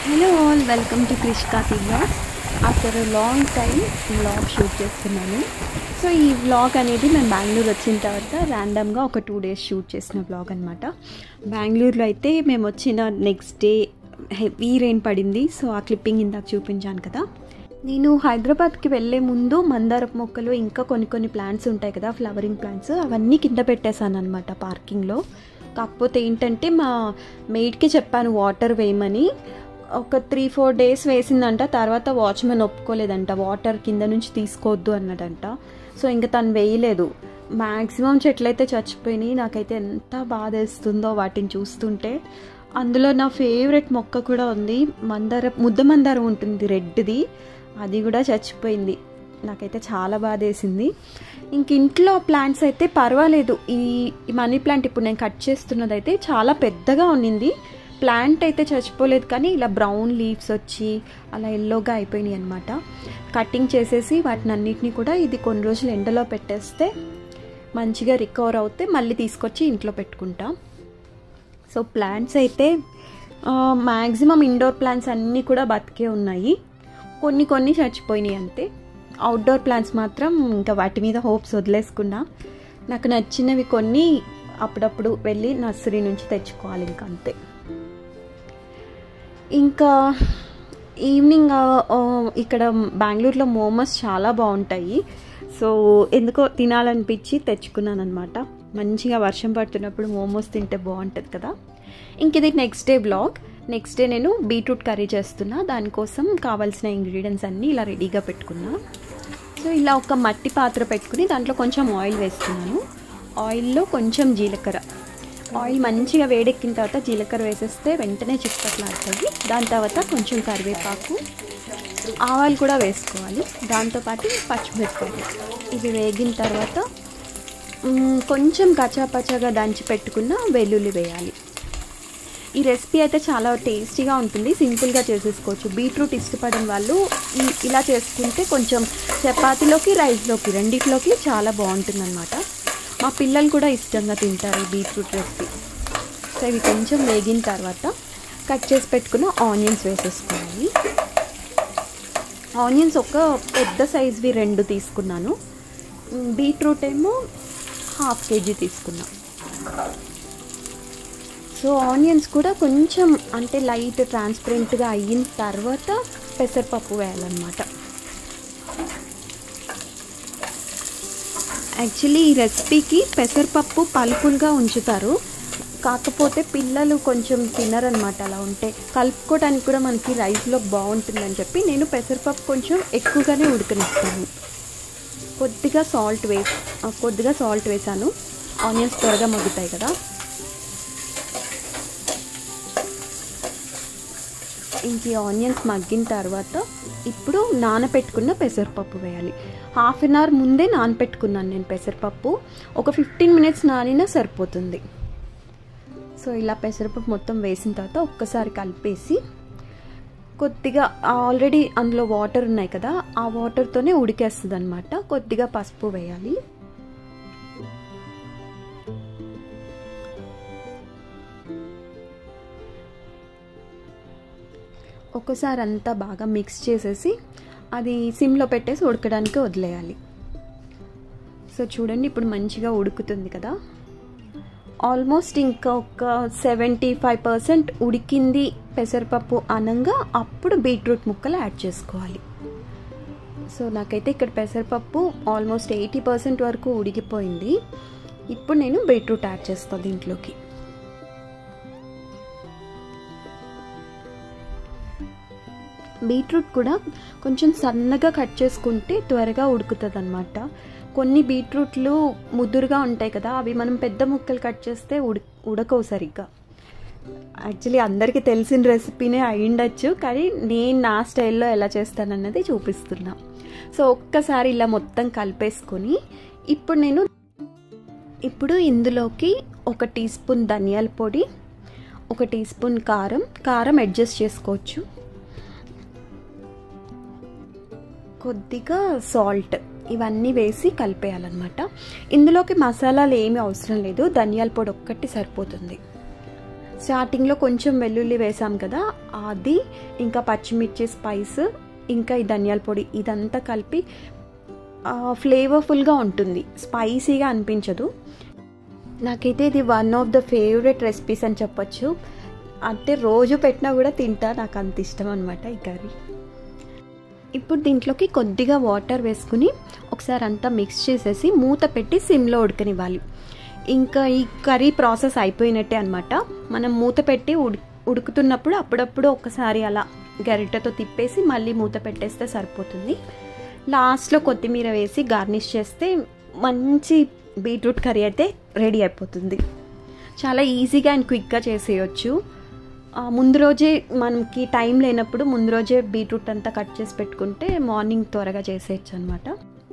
Hello all welcome to క్రిష్కాతి blogs after long time vlog shoot చేస్తున్నాను so ఈ vlog అనేది మేము బెంగళూరు వచ్చిన తర్వాత ర్యాండమ్గా ఒక టూ డేస్ షూట్ చేసిన వ్లాగ్ అనమాట బెంగళూరులో అయితే మేము వచ్చిన నెక్స్ట్ డే హెవీ రెయిన్ పడింది సో ఆ క్లిప్పింగ్ ఇందాక చూపించాను కదా నేను హైదరాబాద్కి వెళ్ళే ముందు మందారపు మొక్కలు ఇంకా కొన్ని కొన్ని ప్లాంట్స్ ఉంటాయి కదా ఫ్లవరింగ్ ప్లాంట్స్ అవన్నీ కింద పెట్టేశాను అనమాట పార్కింగ్లో కాకపోతే ఏంటంటే మా మెయిడ్కి చెప్పాను వాటర్ వేయమని ఒక త్రీ ఫోర్ డేస్ వేసిందంట తర్వాత వాచ్మెన్ ఒప్పుకోలేదంట వాటర్ కింద నుంచి తీసుకోవద్దు అన్నదంట సో ఇంకా తను వేయలేదు మ్యాక్సిమం చెట్లయితే చచ్చిపోయినాయి నాకైతే ఎంత బాధ వేస్తుందో వాటిని చూస్తుంటే అందులో నా ఫేవరెట్ మొక్క కూడా ఉంది మందార ముద్ద మందారం ఉంటుంది రెడ్ది అది కూడా చచ్చిపోయింది నాకైతే చాలా బాధ వేసింది ఇంక ఇంట్లో ప్లాంట్స్ అయితే పర్వాలేదు ఈ ఈ మనీ ప్లాంట్ ఇప్పుడు నేను కట్ చేస్తున్నది అయితే చాలా పెద్దగా ఉన్నింది ప్లాంట్ అయితే చచ్చిపోలేదు కానీ ఇలా బ్రౌన్ లీవ్స్ వచ్చి అలా ఎల్లోగా అయిపోయినాయి అనమాట కటింగ్ చేసేసి వాటిని అన్నిటినీ కూడా ఇది కొన్ని రోజులు ఎండలో పెట్టేస్తే మంచిగా రికవర్ అవుతే మళ్ళీ తీసుకొచ్చి ఇంట్లో పెట్టుకుంటాం సో ప్లాంట్స్ అయితే మ్యాక్సిమం ఇండోర్ ప్లాంట్స్ అన్నీ కూడా బతికే ఉన్నాయి కొన్ని కొన్ని చచ్చిపోయినాయి అంతే అవుట్డోర్ ప్లాంట్స్ మాత్రం ఇంకా వాటి మీద హోప్స్ వదిలేసుకున్నా నాకు నచ్చినవి కొన్ని అప్పుడప్పుడు వెళ్ళి నర్సరీ నుంచి తెచ్చుకోవాలి ఇంకా అంతే ఇంకా ఈవినింగ్ ఇక్కడ బెంగళూరులో మోమోస్ చాలా బాగుంటాయి సో ఎందుకో తినాలనిపించి తెచ్చుకున్నాను అనమాట మంచిగా వర్షం పడుతున్నప్పుడు మోమోస్ తింటే బాగుంటుంది కదా ఇంక ఇది next day blog next day నేను బీట్రూట్ కర్రీ చేస్తున్నా దానికోసం కావాల్సిన ఇంగ్రీడియంట్స్ అన్నీ ఇలా రెడీగా పెట్టుకున్నా సో ఇలా ఒక మట్టి పాత్ర పెట్టుకుని దాంట్లో కొంచెం ఆయిల్ వేస్తున్నాను ఆయిల్లో కొంచెం జీలకర్ర ఆయిల్ మంచిగా వేడెక్కిన తర్వాత జీలకర్ర వేసేస్తే వెంటనే చిక్కట్లాడుతుంది దాని తర్వాత కొంచెం కరివేపాకు ఆవాలు కూడా వేసుకోవాలి దాంతోపాటు పచ్చిమిరపకాయలు ఇవి వేగిన తర్వాత కొంచెం కచాపచాగా దంచి పెట్టుకున్న వెల్లుల్లి వేయాలి ఈ రెసిపీ అయితే చాలా టేస్టీగా ఉంటుంది సింపుల్గా చేసేసుకోవచ్చు బీట్రూట్ ఇష్టపడిన వాళ్ళు ఈ ఇలా చేసుకుంటే కొంచెం చపాతీలోకి రైస్లోకి రెండిట్లోకి చాలా బాగుంటుంది అనమాట మా పిల్లలు కూడా ఇష్టంగా తింటారు ఈ బీట్రూట్ రెసిపీ సో ఇవి కొంచెం వేగిన తర్వాత కట్ చేసి పెట్టుకున్న ఆనియన్స్ వేసేసుకోవాలి ఆనియన్స్ ఒక పెద్ద సైజ్వి రెండు తీసుకున్నాను బీట్రూట్ ఏమో హాఫ్ కేజీ తీసుకున్నా సో ఆనియన్స్ కూడా కొంచెం అంటే లైట్ ట్రాన్స్పరెంట్గా అయిన తర్వాత పెసరపప్పు వేయాలన్నమాట యాక్చువల్లీ ఈ రెసిపీకి పెసరపప్పు పలుకులుగా ఉంచుతారు కాకపోతే పిల్లలు కొంచెం తినరనమాట అలా ఉంటే కలుపుకోవడానికి కూడా మనకి రైస్లో బాగుంటుందని చెప్పి నేను పెసరపప్పు కొంచెం ఎక్కువగానే ఉడకనిస్తాను కొద్దిగా సాల్ట్ వేసి కొద్దిగా సాల్ట్ వేసాను ఆనియన్స్ త్వరగా మగ్గుతాయి కదా ఇంక ఈ ఆనియన్స్ మగ్గిన తర్వాత ఇప్పుడు నానపెట్టుకున్న పెసరపప్పు వేయాలి హాఫ్ అన్ అవర్ ముందే నానపెట్టుకున్నాను నేను పెసరపప్పు ఒక ఫిఫ్టీన్ మినిట్స్ నానినా సరిపోతుంది సో ఇలా పెసరపప్పు మొత్తం వేసిన తర్వాత ఒక్కసారి కలిపేసి కొద్దిగా ఆల్రెడీ అందులో వాటర్ ఉన్నాయి కదా ఆ వాటర్తోనే ఉడికేస్తుంది అనమాట కొద్దిగా పసుపు వేయాలి ఒకసారి అంతా బాగా మిక్స్ చేసేసి అది సిమ్లో పెట్టేసి ఉడకడానికి వదిలేయాలి సో చూడండి ఇప్పుడు మంచిగా ఉడుకుతుంది కదా ఆల్మోస్ట్ ఇంకా ఒక సెవెంటీ ఫైవ్ పర్సెంట్ ఉడికింది పెసరపప్పు అనంగా అప్పుడు బీట్రూట్ ముక్కలు యాడ్ చేసుకోవాలి సో నాకైతే ఇక్కడ పెసరపప్పు ఆల్మోస్ట్ ఎయిటీ పర్సెంట్ వరకు ఉడికిపోయింది ఇప్పుడు నేను బీట్రూట్ యాడ్ చేస్తాను దీంట్లోకి బీట్రూట్ కూడా కొంచెం సన్నగా కట్ చేసుకుంటే త్వరగా ఉడుకుతుంది అనమాట కొన్ని బీట్రూట్లు ముదురుగా ఉంటాయి కదా అవి మనం పెద్ద ముక్కలు కట్ చేస్తే ఉడి ఉడకవు సరిగ్గా యాక్చువల్లీ అందరికీ తెలిసిన రెసిపీనే అయ్యుండొచ్చు కానీ నేను నా స్టైల్లో ఎలా చేస్తానన్నది చూపిస్తున్నా సో ఒక్కసారి ఇలా మొత్తం కలిపేసుకొని ఇప్పుడు నేను ఇప్పుడు ఇందులోకి ఒక టీ స్పూన్ ధనియాల పొడి ఒక టీ స్పూన్ కారం కారం అడ్జస్ట్ చేసుకోవచ్చు కొద్దిగా సాల్ట్ ఇవన్నీ వేసి కలిపేయాలన్నమాట ఇందులోకి మసాలాలు ఏమీ అవసరం లేదు ధనియాల పొడి ఒక్కటి సరిపోతుంది స్టార్టింగ్లో కొంచెం వెల్లుల్లి వేసాం కదా అది ఇంకా పచ్చిమిర్చి స్పైస్ ఇంకా ఈ ధనియాల పొడి ఇదంతా కలిపి ఫ్లేవర్ఫుల్గా ఉంటుంది స్పైసీగా అనిపించదు నాకైతే ఇది one of the favourite recipes అని చెప్పొచ్చు అంటే రోజు పెట్టినా కూడా తింటా నాకు అంత ఇష్టం అనమాట ఈ కర్రీ ఇప్పుడు దీంట్లోకి కొద్దిగా వాటర్ వేసుకుని ఒకసారి అంతా మిక్స్ చేసేసి మూత పెట్టి సిమ్లో ఉడకనివ్వాలి ఇంకా ఈ కర్రీ ప్రాసెస్ అయిపోయినట్టే అనమాట మనం మూత పెట్టి ఉడి ఉడుకుతున్నప్పుడు అప్పుడప్పుడు ఒకసారి అలా గరిటెతో తిప్పేసి మళ్ళీ మూత పెట్టేస్తే సరిపోతుంది లాస్ట్లో కొత్తిమీర వేసి గార్నిష్ చేస్తే మంచి బీట్రూట్ కర్రీ అయితే రెడీ అయిపోతుంది చాలా ఈజీగా అండ్ క్విక్గా చేసేయచ్చు ముందు రోజే మనకి టైం లేనప్పుడు ముందు రోజే బీట్రూట్ అంతా కట్ చేసి పెట్టుకుంటే మార్నింగ్ త్వరగా చేసేయచ్చు అనమాట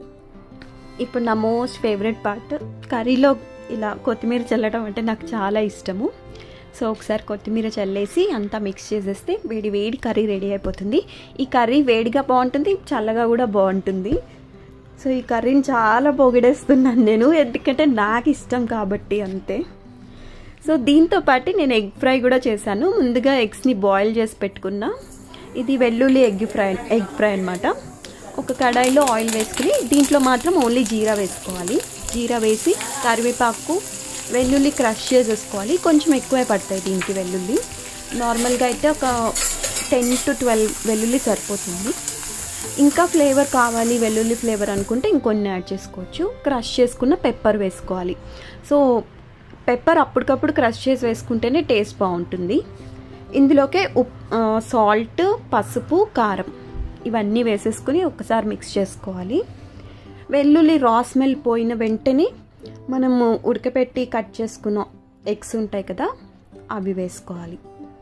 ఇప్పుడు నా మోస్ట్ ఫేవరెట్ పార్ట్ కర్రీలో ఇలా కొత్తిమీర చల్లడం అంటే నాకు చాలా ఇష్టము సో ఒకసారి కొత్తిమీర చల్లేసి అంతా మిక్స్ చేసేస్తే వేడి వేడి కర్రీ రెడీ అయిపోతుంది ఈ కర్రీ వేడిగా బాగుంటుంది చల్లగా కూడా బాగుంటుంది సో ఈ కర్రీని చాలా పొగిడేస్తున్నాను నేను ఎందుకంటే నాకు ఇష్టం కాబట్టి అంతే సో దీంతో పాటు నేను ఎగ్ ఫ్రై కూడా చేశాను ముందుగా ఎగ్స్ని బాయిల్ చేసి పెట్టుకున్నా ఇది వెల్లుల్లి ఎగ్ ఫ్రై ఎగ్ ఫ్రై అనమాట ఒక కడాయిలో ఆయిల్ వేసుకుని దీంట్లో మాత్రం ఓన్లీ జీరా వేసుకోవాలి జీరా వేసి కరివేపాకు వెల్లుల్లి క్రష్ చేసేసుకోవాలి కొంచెం ఎక్కువే పడతాయి దీనికి వెల్లుల్లి నార్మల్గా అయితే ఒక టెన్ టు ట్వెల్వ్ వెల్లుల్లి సరిపోతుంది ఇంకా ఫ్లేవర్ కావాలి వెల్లుల్లి ఫ్లేవర్ అనుకుంటే ఇంకొన్ని యాడ్ చేసుకోవచ్చు క్రష్ చేసుకున్న పెప్పర్ వేసుకోవాలి సో పెప్పర్ అప్పటికప్పుడు క్రష్ చేసి వేసుకుంటేనే టేస్ట్ బాగుంటుంది ఇందులోకే ఉప్ సాల్ట్ పసుపు కారం ఇవన్నీ వేసేసుకుని ఒకసారి మిక్స్ చేసుకోవాలి వెల్లుల్లి రా స్మెల్ పోయిన వెంటనే మనము ఉడకపెట్టి కట్ చేసుకున్న ఎగ్స్ ఉంటాయి కదా అవి వేసుకోవాలి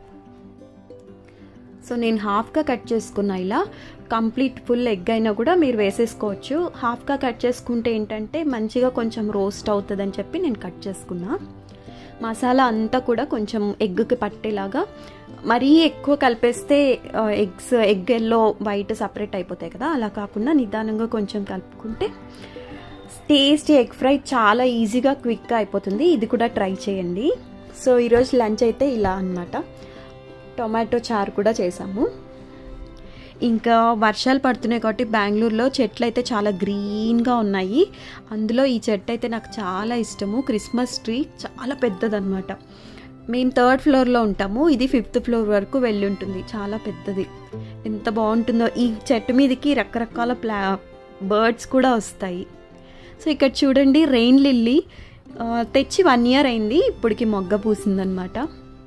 సో నేను హాఫ్గా కట్ చేసుకున్నా ఇలా కంప్లీట్ ఫుల్ ఎగ్ అయినా కూడా మీరు వేసేసుకోవచ్చు హాఫ్గా కట్ చేసుకుంటే ఏంటంటే మంచిగా కొంచెం రోస్ట్ అవుతుందని చెప్పి నేను కట్ చేసుకున్నా మసాలా అంతా కూడా కొంచెం ఎగ్కి పట్టేలాగా మరీ ఎక్కువ కలిపేస్తే eggs egg yellow white separate అయిపోతాయి కదా అలా కాకుండా నిదానంగా కొంచెం కలుపుకుంటే టేస్టీ ఎగ్ ఫ్రై చాలా ఈజీగా క్విక్గా అయిపోతుంది ఇది కూడా ట్రై చేయండి సో ఈరోజు లంచ్ అయితే ఇలా అనమాట టొమాటో చారు కూడా చేసాము ఇంకా వర్షాలు పడుతున్నాయి కాబట్టి బెంగళూరులో చెట్లు అయితే చాలా గ్రీన్గా ఉన్నాయి అందులో ఈ చెట్టు అయితే నాకు చాలా ఇష్టము క్రిస్మస్ ట్రీ చాలా పెద్దదన్నమాట మేము థర్డ్ ఫ్లోర్లో ఉంటాము ఇది ఫిఫ్త్ ఫ్లోర్ వరకు వెళ్ళి ఉంటుంది చాలా పెద్దది ఎంత బాగుంటుందో ఈ చెట్టు మీదకి రకరకాల ప్లా బర్డ్స్ కూడా వస్తాయి సో ఇక్కడ చూడండి రెయిన్ లిల్లీ తెచ్చి వన్ ఇయర్ అయింది ఇప్పటికి మొగ్గ పూసిందనమాట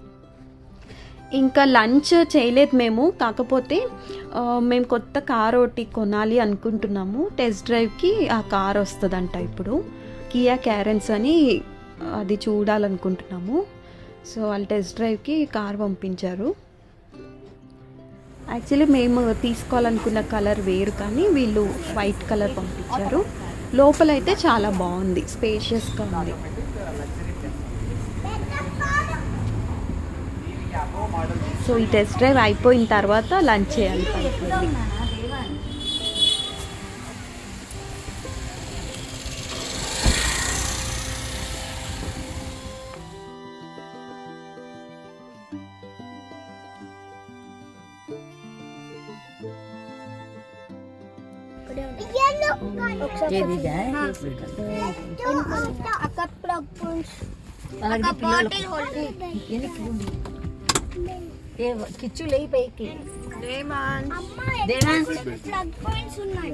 ఇంకా లంచ్ చేయలేదు మేము కాకపోతే మేము కొత్త కార్ ఒకటి కొనాలి అనుకుంటున్నాము టెస్ట్ డ్రైవ్కి ఆ కార్ వస్తుందంట ఇప్పుడు కియా క్యారెన్స్ అని అది చూడాలనుకుంటున్నాము సో వాళ్ళు టెస్ట్ డ్రైవ్కి కార్ పంపించారు యాక్చువల్లీ మేము తీసుకోవాలనుకున్న కలర్ వేరు కానీ వీళ్ళు వైట్ కలర్ పంపించారు లోపలైతే చాలా బాగుంది స్పేషియస్గా ఉంది సో ఈ టెస్ట్ డ్రైవ్ అయిపోయిన తర్వాత లంచ్ చేయాలి పడుతుంది అక్కడ ప్లగ్ పాయింట్స్ అక్కడ బాటిల్ హోల్డర్ కిచ్చు లేయి పైకి అమ్మ ప్లగ్ పాయింట్స్ ఉన్నాయి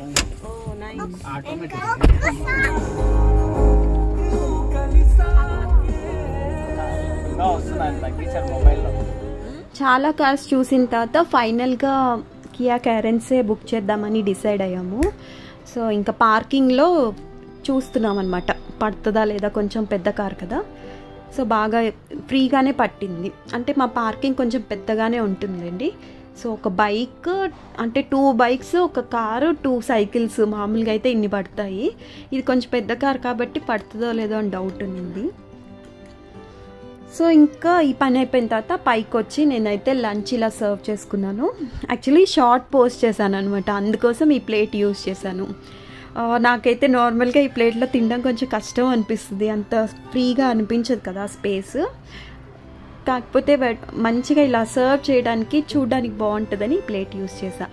వస్తున్నాను తగ్గించాను మొబైల్లో చాలా కార్స్ చూసిన తర్వాత ఫైనల్గా కియా క్యారెన్సే బుక్ చేద్దామని డిసైడ్ అయ్యాము సో ఇంకా పార్కింగ్లో చూస్తున్నాం అనమాట పడుతుందా లేదా కొంచెం పెద్ద కార్ కదా సో బాగా ఫ్రీగానే పట్టింది అంటే మా పార్కింగ్ కొంచెం పెద్దగానే ఉంటుందండి సో ఒక బైక్ అంటే టూ బైక్స్ ఒక కారు టూ సైకిల్స్ మామూలుగా అయితే ఇన్ని పడతాయి ఇది కొంచెం పెద్ద కార్ కాబట్టి పడుతుందో లేదో అని డౌట్ ఉంది సో ఇంకా ఈ పని అయిపోయిన తర్వాత పైకి వచ్చి నేనైతే లంచ్ ఇలా సర్వ్ చేసుకున్నాను యాక్చువల్లీ షార్ట్ పోస్ట్ చేశాను అనమాట అందుకోసం ఈ ప్లేట్ యూస్ చేశాను ఆ, నాకైతే నార్మల్గా ఈ ప్లేట్లో తినడం కొంచెం కష్టం అనిపిస్తుంది అంత ఫ్రీగా అనిపించదు కదా స్పేస్ కాకపోతే బట్- మంచిగా ఇలా సర్వ్ చేయడానికి చూడడానికి బాగుంటుందని ప్లేట్ యూస్ చేసా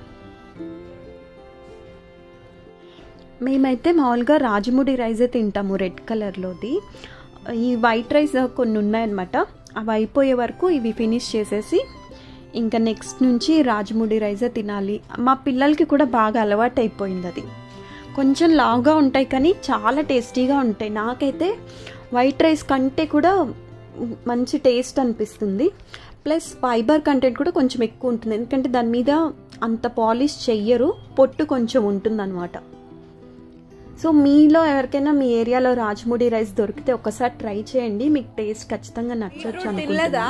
మేమైతే మామూలుగా రాజముడి రైసే తింటాము రెడ్ కలర్లోది ఈ వైట్ రైస్ కొన్ని ఉన్నాయన్నమాట అవి అయిపోయే వరకు ఇవి ఫినిష్ చేసేసి ఇంకా నెక్స్ట్ నుంచి రాజముడి రైసే తినాలి మా పిల్లలకి కూడా బాగా అలవాటు అయిపోయింది అది కొంచెం లావుగా ఉంటాయి కానీ చాలా టేస్టీగా ఉంటాయి నాకైతే వైట్ రైస్ కంటే కూడా మంచి టేస్ట్ అనిపిస్తుంది ప్లస్ ఫైబర్ కంటెంట్ కూడా కొంచెం ఎక్కువ ఉంటుంది ఎందుకంటే దాని మీద అంత పాలిష్ చెయ్యరు పొట్టు కొంచెం ఉంటుందన్నమాట సో మీలో ఎవరికైనా మీ ఏరియాలో రాజముడి రైస్ దొరికితే ఒకసారి ట్రై చేయండి మీకు టేస్ట్ ఖచ్చితంగా నచ్చొచ్చు అనుకుంటున్నా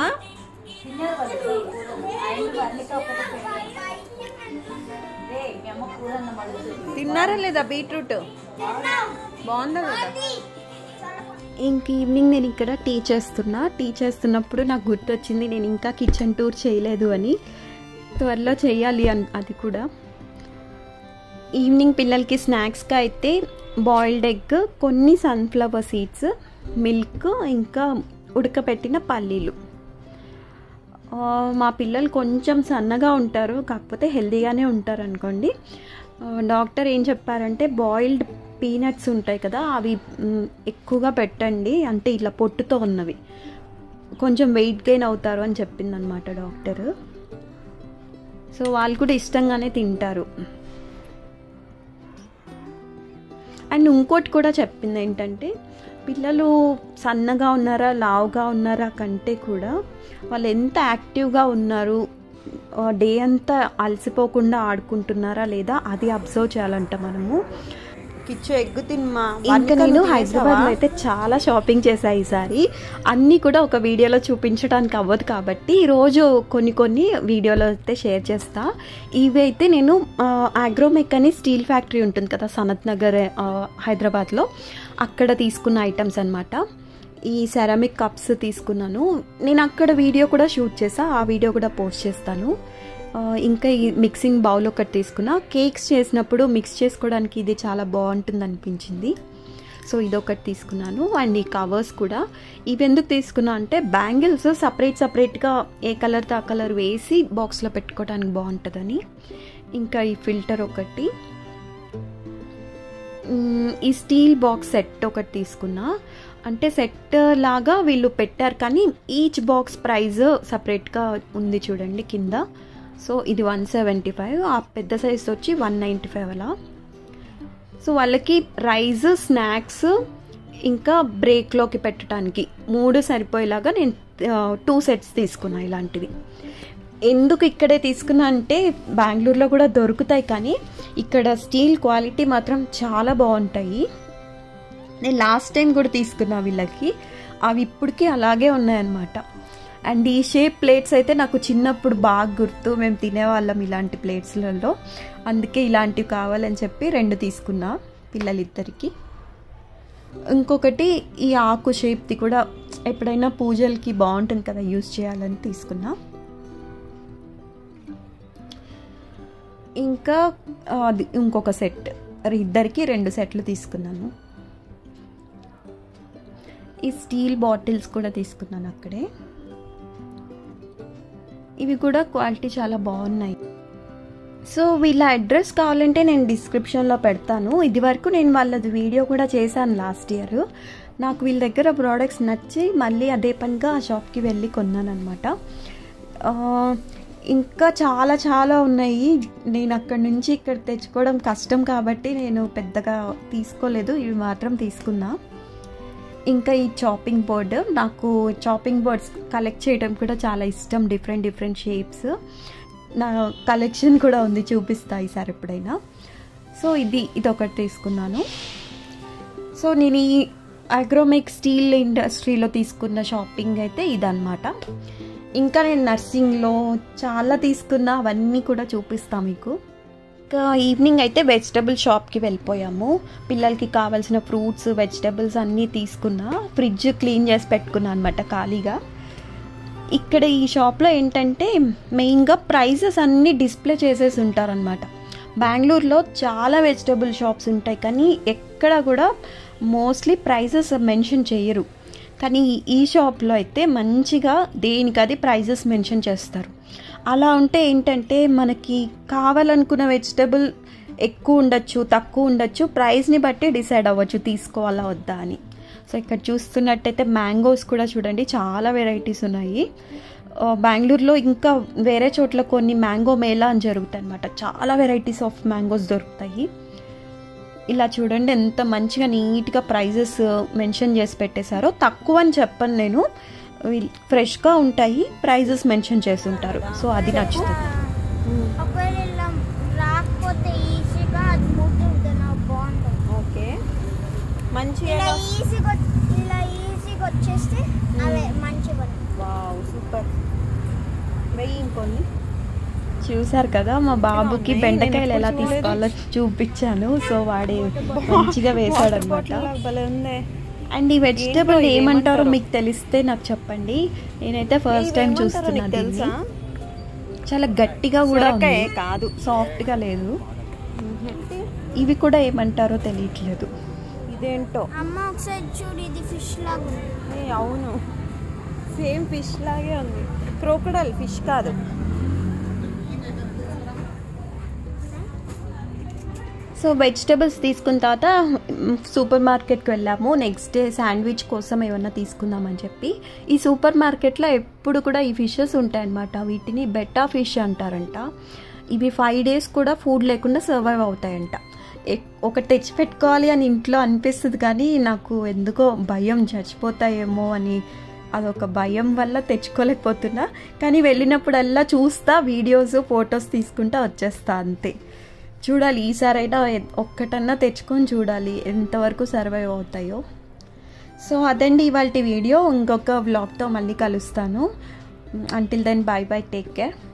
తిన్నారా లేదా బీట్రూట్ బాగుందా లేదా ఇంక ఈవినింగ్ నేను ఇక్కడ టీ చేస్తున్నా టీ చేస్తున్నప్పుడు నాకు గుర్తొచ్చింది నేను ఇంకా కిచెన్ టూర్ చేయలేదు అని త్వరలో చేయాలి అన్ అది కూడా ఈవినింగ్ పిల్లలకి స్నాక్స్గా అయితే బాయిల్డ్ ఎగ్ కొన్ని సన్ఫ్లవర్ సీడ్స్ మిల్క్ ఇంకా ఉడకపెట్టిన పల్లీలు ఆ, మా పిల్లలు కొంచెం సన్నగా ఉంటారు కాకపోతే హెల్తీగానే ఉంటారు అనుకోండి ఆ, డాక్టర్ ఏం చెప్పారంటే బాయిల్డ్ పీనట్స్ ఉంటాయి కదా అవి మ్, ఎక్కువగా పెట్టండి అంటే ఇట్లా పొట్టుతో ఉన్నవి కొంచెం వెయిట్ గెయిన్ అవుతారు అని చెప్పిందనమాట డాక్టర్ సో వాళ్ళు కూడా ఇష్టంగానే తింటారు అండ్ ఇంకోటి కూడా చెప్పింది ఏంటంటే పిల్లలు సన్నగా ఉన్నారా లావుగా ఉన్నారా కంటే కూడా వాళ్ళు ఎంత యాక్టివ్గా ఉన్నారు డే అంతా అలసిపోకుండా ఆడుకుంటున్నారా లేదా అది అబ్జర్వ్ చేయాలంట మనము కిచ్చు ఎగ్గు తిమ్మా ఇంకా నేను హైదరాబాద్లో అయితే చాలా షాపింగ్ చేశా ఈసారి అన్నీ కూడా ఒక వీడియోలో చూపించడానికి అవ్వదు కాబట్టి ఈరోజు కొన్ని కొన్ని వీడియోలో అయితే షేర్ చేస్తా ఇవి అయితే నేను ఆగ్రోమెక్ అని స్టీల్ ఫ్యాక్టరీ ఉంటుంది కదా సనత్ నగర్ ఆ, హైదరాబాద్లో అక్కడ తీసుకున్న ఐటమ్స్ అన్నమాట ఈ సెరామిక్ కప్స్ తీసుకున్నాను నేను అక్కడ వీడియో కూడా షూట్ చేసా ఆ వీడియో కూడా పోస్ట్ చేస్తాను ఆ, ఇంకా ఈ మిక్సింగ్ బౌల్ ఒకటి తీసుకున్నా కేక్స్ చేసినప్పుడు మిక్స్ చేసుకోవడానికి ఇది చాలా బాగుంటుంది అనిపించింది సో ఇదొకటి తీసుకున్నాను అండ్ ఈ కవర్స్ కూడా ఇవి ఎందుకు తీసుకున్నా అంటే బ్యాంగిల్స్ సపరేట్ సపరేట్గా ఏ కలర్ ఆ కలర్ వేసి బాక్స్లో పెట్టుకోవడానికి బాగుంటుందని ఇంకా ఈ ఫిల్టర్ ఒకటి మ్, ఈ స్టీల్ బాక్స్ సెట్ ఒకటి తీసుకున్నా అంటే సెట్ లాగా వీళ్ళు పెట్టారు కానీ ఈచ్ బాక్స్ ప్రైస్ సపరేట్గా ఉంది చూడండి కింద సో ఇది వన్ సెవెంటీ ఫైవ్ ఆ పెద్ద సైజ్ వచ్చి వన్ నైంటీ ఫైవ్ అలా సో వాళ్ళకి రైస్ స్నాక్స్ ఇంకా బ్రేక్లోకి పెట్టడానికి మూడు సరిపోయేలాగా నేను టూ సెట్స్ తీసుకున్నా ఇలాంటివి ఎందుకు ఇక్కడే తీసుకున్నా అంటే బెంగళూరులో కూడా దొరుకుతాయి కానీ ఇక్కడ స్టీల్ క్వాలిటీ మాత్రం చాలా బాగుంటాయి నేను లాస్ట్ టైం కూడా తీసుకున్నా వీళ్ళకి అవి ఇప్పటికీ అలాగే ఉన్నాయన్నమాట అండ్ ఈ షేప్ ప్లేట్స్ అయితే నాకు చిన్నప్పుడు బాగా గుర్తు మేము తినేవాళ్ళం ఇలాంటి ప్లేట్స్లలో అందుకే ఇలాంటివి కావాలని చెప్పి రెండు తీసుకున్నా పిల్లలిద్దరికి ఇంకొకటి ఈ ఆకు షేప్ది కూడా ఎప్పుడైనా పూజలకి బాగుంటుంది కదా యూజ్ చేయాలని తీసుకున్నా ఇంకా ఆ, అది ఇంకొక సెట్ ఇద్దరికి రెండు సెట్లు తీసుకున్నాను ఈ స్టీల్ బాటిల్స్ కూడా తీసుకున్నాను అక్కడే ఇవి కూడా క్వాలిటీ చాలా బాగున్నాయి సో వీళ్ళ అడ్రస్ కావాలంటే నేను డిస్క్రిప్షన్లో పెడతాను ఇది వరకు నేను వాళ్ళది వీడియో కూడా చేశాను లాస్ట్ ఇయర్ నాకు వీళ్ళ దగ్గర ప్రోడక్ట్స్ నచ్చి మళ్ళీ అదే పనిగా ఆ షాప్కి వెళ్ళి కొన్నాను అనమాట ఇంకా చాలా చాలా ఉన్నాయి నేను అక్కడి నుంచి ఇక్కడ తెచ్చుకోవడం కష్టం కాబట్టి నేను పెద్దగా తీసుకోలేదు ఇవి మాత్రం తీసుకున్నా ఇంకా ఈ చాపింగ్ బోర్డ్ నాకు చాపింగ్ బోర్డ్స్ కలెక్ట్ చేయడం కూడా చాలా ఇష్టం డిఫరెంట్ డిఫరెంట్ షేప్స్ నా కలెక్షన్ కూడా ఉంది చూపిస్తా ఈసారి ఎప్పుడైనా సో ఇది ఇది ఒకటి తీసుకున్నాను సో నేను ఈ అగ్రోమెక్ స్టీల్ ఇండస్ట్రీలో తీసుకున్న షాపింగ్ అయితే ఇదన్నమాట ఇంకా నేను నర్సింగ్లో చాలా తీసుకున్నా అవన్నీ కూడా చూపిస్తా మీకు ఇంకా ఈవినింగ్ అయితే వెజిటబుల్ షాప్కి వెళ్ళిపోయాము పిల్లలకి కావాల్సిన ఫ్రూట్స్ వెజిటబుల్స్ అన్నీ తీసుకున్నా ఫ్రిడ్జ్ క్లీన్ చేసి పెట్టుకున్నా అనమాట ఖాళీగా ఇక్కడ ఈ షాప్లో ఏంటంటే మెయిన్గా ప్రైజెస్ అన్నీ డిస్ప్లే చేసేసి ఉంటారనమాట బెంగళూరులో చాలా వెజిటబుల్ షాప్స్ ఉంటాయి కానీ ఎక్కడ కూడా మోస్ట్లీ ప్రైజెస్ మెన్షన్ చేయరు కానీ ఈ షాప్లో అయితే మంచిగా దేనికది ప్రైజెస్ మెన్షన్ చేస్తారు అలా ఉంటే ఏంటంటే మనకి కావాలనుకున్న వెజిటబుల్ ఎక్కువ ఉండొచ్చు తక్కువ ఉండొచ్చు ప్రైస్ని బట్టి డిసైడ్ అవ్వచ్చు తీసుకోవాలా వద్దా అని సో ఇక్కడ చూస్తున్నట్టయితే మ్యాంగోస్ కూడా చూడండి చాలా వెరైటీస్ ఉన్నాయి ఆ, బెంగళూరులో ఇంకా వేరే చోట్ల కొన్ని మ్యాంగో మేళా అని జరుగుతాయి అనమాట చాలా వెరైటీస్ ఆఫ్ మ్యాంగోస్ దొరుకుతాయి ఇలా చూడండి ఎంత మంచిగా నీట్గా ప్రైజెస్ మెన్షన్ చేసి పెట్టేశారో తక్కువ అని చెప్పను నేను ఫ్రెష్గా ఉంటాయి ప్రైజెస్ మెన్షన్ చేసి ఉంటారు సో అది నచ్చుతుంది ఒకవేళ ఇలా రాకపోతే ఈజీగా అది ముట్టుంటే నాకు బాగుంటుంది ఓకే మంచిగా ఇలా ఈజీగా ఇలా ఈజీగా వచ్చేస్తే అవే మంచిగా వావ్ సూపర్ వెయ్యి ఇంకొన్ని చూసారు కదా మా బాబుకి ఉన్నాయి. బెండకాయలు నేను ఎలా ఎప్పుడు చూడలేదు. తీసుకోవాలో చూపించాను సో వాడే మంచిగా వేసాడు అనమాట భలే ఉంది అండ్ ఈ వెజిటేబుల్ ఏంటో ఇది ఏమంటారో ఏమంటారో? మీకు తెలిస్తే నాకు చెప్పండి నేనైతే ఫస్ట్ టైం ఇదేమంటారో చూస్తున్నా నీకు తెలుసా దీన్ని చాలా గట్టిగా కూడా సొరకాయ ఉంది కాదు సాఫ్ట్గా లేదు ఇవి కూడా ఏమంటారో తెలియట్లేదు ఇదేంటో అమ్మ ఒకసారి చూడు ఇది ఫిష్ లాగా ఉంది ఏ, అవును సేమ్ ఫిష్ లాగే ఉంది క్రోకడల్ ఫిష్ కాదు సో వెజిటేబుల్స్ తీసుకున్న తర్వాత మ్, సూపర్ మార్కెట్కి వెళ్ళాము నెక్స్ట్ డే శాండ్విచ్ కోసం ఏమన్నా తీసుకుందామని చెప్పి ఈ సూపర్ మార్కెట్లో ఎప్పుడు కూడా ఈ ఫిషెస్ ఉంటాయన్నమాట వీటిని బెట్టా ఫిష్ అంటారంట ఇవి ఫైవ్ డేస్ కూడా ఫుడ్ లేకుండా సర్వైవ్ అవుతాయంట ఎక్- ఒకటి తెచ్చి పెట్టుకోవాలి అని ఇంట్లో అనిపిస్తుంది కానీ నాకు ఎందుకో భయం చచ్చిపోతాయేమో అని అదొక భయం వల్ల తెచ్చుకోలేకపోతున్నా కానీ వెళ్ళినప్పుడల్లా చూస్తా వీడియోస్ ఫొటోస్ తీసుకుంటా వచ్చేస్తా అంతే చూడాలి ఈసారైనా ఎ- ఒక్కటన్నా తెచ్చుకొని చూడాలి ఎంతవరకు సర్వైవ్ అవుతాయో సో అదండి ఇవాళ వీడియో ఇంకొక వ్లాగ్తో మళ్ళీ కలుస్తాను until then bye bye take care